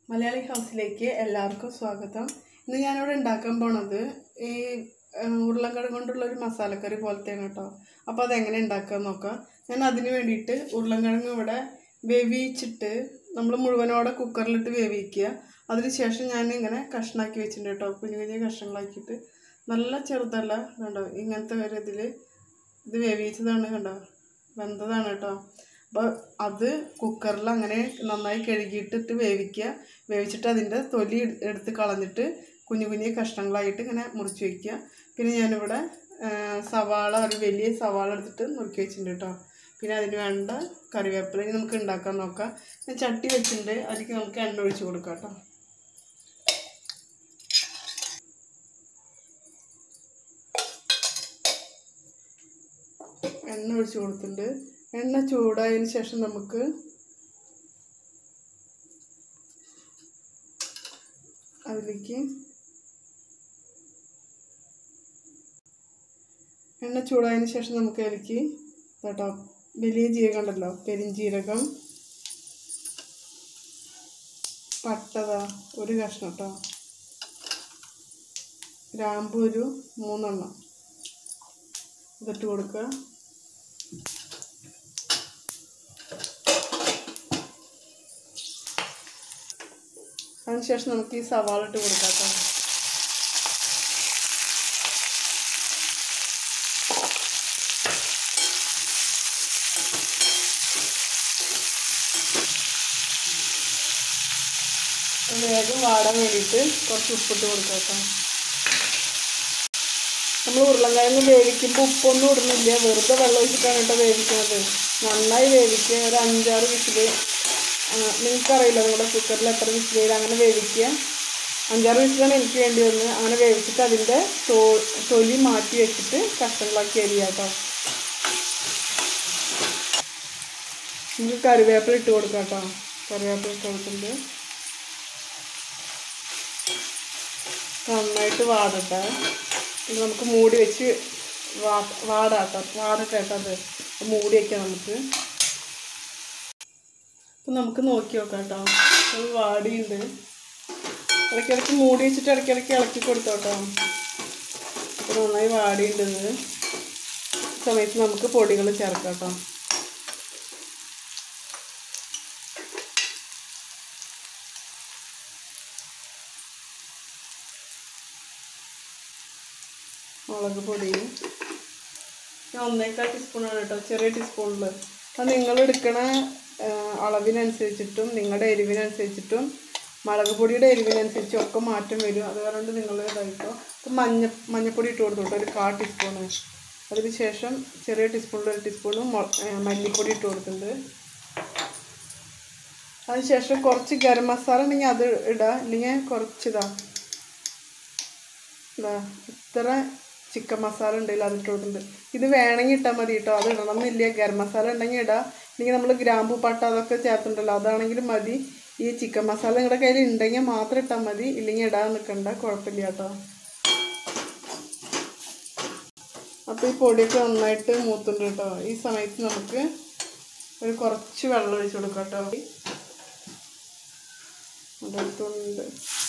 മലയാളി ഹൗസിലേക്ക് എല്ലാവർക്കും സ്വാഗതം ഇന്ന് ഞാനിവിടെ ഉണ്ടാക്കാൻ പോണത് ഈ ഏഹ്, ഉരുളൻകിഴങ്ങ് കൊണ്ടുള്ള ഒരു മസാലക്കറി പോലത്തെയാണ് കേട്ടോ അപ്പോൾ അതെങ്ങനെ ഉണ്ടാക്കാൻ നോക്കാം ഞാൻ അതിന് വേണ്ടിയിട്ട് ഉരുളൻകിഴങ്ങ് ഇവിടെ വേവിച്ചിട്ട് നമ്മൾ മുഴുവനോടെ കുക്കറിലിട്ട് വേവിക്കുക അതിനുശേഷം ഞാൻ ഇങ്ങനെ കഷ്ണാക്കി വെച്ചിട്ടുണ്ട് കേട്ടോ കുഞ്ഞു കുഞ്ഞു കഷ്ണങ്ങളാക്കിയിട്ട് നല്ല ചെറുതല്ല കണ്ടോ ഇങ്ങനത്തെ ഒരു ഇതിൽ ഇത് വേവിച്ചതാണ് കണ്ടോ വെന്തതാണ് കേട്ടോ അപ്പോൾ അത് കുക്കറിൽ അങ്ങനെ നന്നായി കഴുകിയിട്ടിട്ട് വേവിക്കുക വേവിച്ചിട്ട് അതിൻ്റെ തൊലി എടു- എടുത്ത് കളഞ്ഞിട്ട് കുഞ്ഞു കുഞ്ഞു കഷ്ണങ്ങളായിട്ട് ഇങ്ങനെ മുറിച്ച് വയ്ക്കുക പിന്നെ ഞാനിവിടെ ആ, സവാള ഒരു വലിയ സവാള എടുത്തിട്ട് നുറുക്കി വെച്ചിട്ടുണ്ട് കേട്ടോ പിന്നെ അതിന് വേണ്ട കറിവേപ്പില ഇനി നമുക്ക് ഉണ്ടാക്കാൻ നോക്കാം ഞാൻ ചട്ടി വെച്ചിട്ടുണ്ട് അതിലേക്ക് നമുക്ക് എണ്ണ ഒഴിച്ച് കൊടുക്കാം കേട്ടോ എണ്ണ ഒഴിച്ച് കൊടുത്തിട്ടുണ്ട് എണ്ണ ചൂടായതിന് ശേഷം നമുക്ക് അതിലേക്ക് എണ്ണ ചൂടായതിന് ശേഷം നമുക്ക് അതിലേക്ക് കേട്ടോ വലിയ ജീരകം ഉണ്ടല്ലോ പെരിഞ്ജീരകം പട്ടത ഒരു കഷ്ണം കേട്ടോ ഗ്രാമ്പു ഒരു മൂന്നെണ്ണം ഇതിട്ട് കൊടുക്കുക അതിനുശേഷം നമുക്ക് ഈ സവാള ഇട്ട് കൊടുക്കാം കേട്ടോ അത് വേഗം വാടാൻ വേണ്ടിയിട്ട് കുറച്ച് ഉപ്പിട്ട് കൊടുക്കാം കേട്ടോ നമ്മൾ ഉരുളൻകിഴങ്ങ് വേവിക്കുമ്പോൾ ഉപ്പൊന്നും ഇടുന്നില്ല വെറുതെ വെള്ളം ഒഴിച്ചിട്ടാണ് കേട്ടോ വേവിക്കുന്നത് നന്നായി വേവിക്കുക ഒരു അഞ്ചാറ് വിസിൽ നിങ്ങൾക്കറിയില്ല നിങ്ങളുടെ കുക്കറിൽ എത്ര വിസിൽ അങ്ങനെ വേവിക്കുക അഞ്ചാറ് വിസിലാണ് എനിക്ക് വേണ്ടി വന്നത് അങ്ങനെ വേവിച്ചിട്ട് അതിൻ്റെ തോ തൊലി മാറ്റി വെച്ചിട്ട് കഷ്ണങ്ങളാക്കി അരിയുക കേട്ടോ നമുക്ക് കറിവേപ്പില ഇട്ട് കൊടുക്കാം കേട്ടോ കറിവേപ്പില ഇട്ട് കൊടുക്കുന്നുണ്ട് നന്നായിട്ട് വാടട്ടെ ഇത് നമുക്ക് മൂടി വെച്ച് വാ വാടാട്ടോ വാടട്ടെ കേട്ടോ അത് മൂടി വയ്ക്കാം നമുക്ക് അപ്പം നമുക്ക് നോക്കി നോക്കാം കേട്ടോ അത് വാടിയുണ്ട് ഇടയ്ക്കിടയ്ക്ക് മൂടി വെച്ചിട്ട് ഇടയ്ക്കിടയ്ക്ക് ഇളക്കി കൊടുത്തോട്ടോ അപ്പോൾ നന്നായി വാടിയുണ്ട് ഇത് ഈ സമയത്ത് നമുക്ക് പൊടികൾ ചേർക്കാം കേട്ടോ മുളക് പൊടി ഞാൻ ഒന്നേക്കാൾ ടീസ്പൂണാണ് കേട്ടോ ചെറിയ ടീസ്പൂണിൽ അത് നിങ്ങൾ എടുക്കണ ആ, അളവിനനുസരിച്ചിട്ടും നിങ്ങളുടെ എരിവിനനുസരിച്ചിട്ടും മുളക് പൊടിയുടെ എരിവിനനുസരിച്ചും ഒക്കെ മാറ്റം വരും അത് കാരണം നിങ്ങൾ ഇതായിട്ടോ ഇപ്പം മഞ്ഞ മഞ്ഞപ്പൊടി ഇട്ട് കൊടുത്തു കേട്ടോ ഒരു കാ ടീസ്പൂണ് അതിന് ശേഷം ചെറിയ ടീസ്പൂണിൽ ഒരു ടീസ്പൂണ് മൊ- ആ, മല്ലിപ്പൊടി ഇട്ട് കൊടുത്തിട്ടുണ്ട് അതിനുശേഷം കുറച്ച് ഗരം മസാല ഉണ്ടെങ്കിൽ അത് ഇടുക ഇല്ലെങ്കിൽ കുറച്ചിതാ ഇതാ ഇത്ര ചിക്കൻ മസാല ഉണ്ടെങ്കിൽ അത് ഇട്ട് കൊടുക്കുന്നുണ്ട് ഇത് വേണമെങ്കിൽ ഇട്ടാൽ മതി കേട്ടോ അത് ഇടണം എന്നില്ല ഗരം മസാല ഉണ്ടെങ്കിൽ ഇടാം അല്ലെങ്കിൽ നമ്മൾ ഗ്രാമ്പു പട്ട അതൊക്കെ ചേർത്തിട്ടുണ്ടല്ലോ അതാണെങ്കിലും മതി ഈ ചിക്കൻ മസാല നിങ്ങളുടെ കയ്യിൽ ഉണ്ടെങ്കിൽ മാത്രം ഇട്ടാൽ മതി ഇല്ലെങ്കിൽ ഇടാൻ നിൽക്കണ്ട കുഴപ്പമില്ല കേട്ടോ അപ്പോൾ ഈ പൊടിയൊക്കെ നന്നായിട്ട് മൂത്തുണ്ട് കേട്ടോ ഈ സമയത്ത് നമുക്ക് ഒരു കുറച്ച് വെള്ളം ഒഴിച്ച് കൊടുക്കാം കേട്ടോ അതെടുത്തുണ്ട്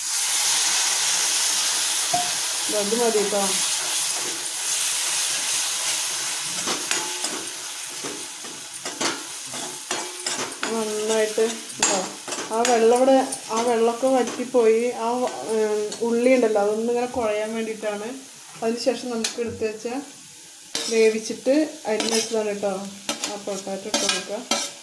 അത് മതി കേട്ടോ നന്നായിട്ട് ഇതാ. ആ വെള്ളം ഇവിടെ ആ വെള്ളമൊക്കെ വറ്റിപ്പോയി ആ വ- ഉം, ഉള്ളി ഉണ്ടല്ലോ അതൊന്നും ഇങ്ങനെ കുഴയാൻ വേണ്ടിയിട്ടാണ് അതിനുശേഷം നമുക്ക് എടുത്ത് വെച്ച വേവിച്ചിട്ട് അരിഞ്ഞ് വെച്ചതാണ് കേട്ടോ ആ പൊട്ടാറ്റോ ഇട്ട് കൊടുക്കുക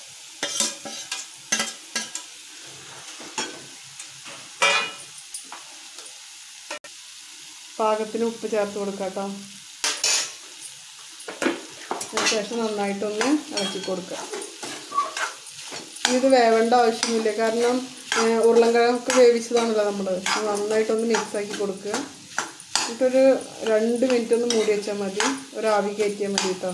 പാകത്തിന് ഉപ്പ് ചേർത്ത് കൊടുക്കാം കേട്ടോ അതിനുശേഷം നന്നായിട്ടൊന്ന് ഇളക്കി കൊടുക്കുക ഇനി ഇത് വേവേണ്ട ആവശ്യമൊന്നുമില്ല കാരണം ഏഹ്, ഉരുളൻകിഴങ്ങൊക്കെ വേവിച്ചതാണല്ലോ നമ്മൾ നന്നായിട്ടൊന്ന് മിക്സ് ആക്കി കൊടുക്കുക എന്നിട്ടൊരു രണ്ട് മിനിറ്റ് ഒന്ന് മൂടി വെച്ചാൽ മതി ഒരു ആവി കയറ്റിയാൽ മതി കേട്ടോ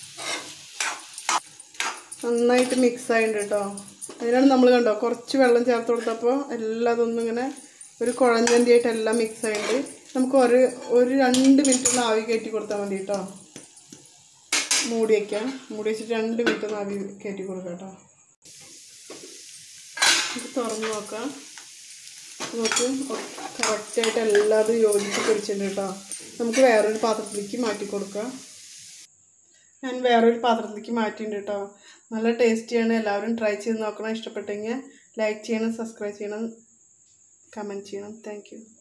നന്നായിട്ട് മിക്സ് ആയിട്ടുണ്ട് കേട്ടോ അതിനാണ് നമ്മൾ കണ്ടോ കുറച്ച് വെള്ളം ചേർത്ത് കൊടുത്തപ്പോൾ എല്ലാം അതൊന്നും ഇങ്ങനെ ഒരു കുഴഞ്ഞൻ്റെ ആയിട്ട് എല്ലാം മിക്സ് ആയിട്ടുണ്ട് നമുക്ക് ഒരു ഒരു രണ്ട് മിനിറ്റ് ഒന്ന് ആവി കയറ്റി കൊടുത്താൽ മതി കേട്ടോ മൂടി വയ്ക്കാം മൂടി വെച്ചിട്ട് രണ്ട് മിനിറ്റ് ഒന്ന് ആവി കയറ്റി കൊടുക്കാം കേട്ടോ നമുക്ക് തുറന്ന് നോക്കാം നമുക്ക് കറക്റ്റായിട്ട് എല്ലാതും യോജിച്ച് പിടിച്ചിട്ടുണ്ട് കേട്ടോ നമുക്ക് വേറൊരു പാത്രത്തിലേക്ക് മാറ്റി കൊടുക്കാം ഞാൻ വേറൊരു പാത്രത്തിലേക്ക് മാറ്റിയിട്ടുണ്ട് കേട്ടോ നല്ല ടേസ്റ്റിയാണ് എല്ലാവരും ട്രൈ ചെയ്ത് നോക്കണം ഇഷ്ടപ്പെട്ടെങ്കിൽ ലൈക്ക് ചെയ്യണം സബ്സ്ക്രൈബ് ചെയ്യണം കമൻറ്റ് ചെയ്യണം താങ്ക്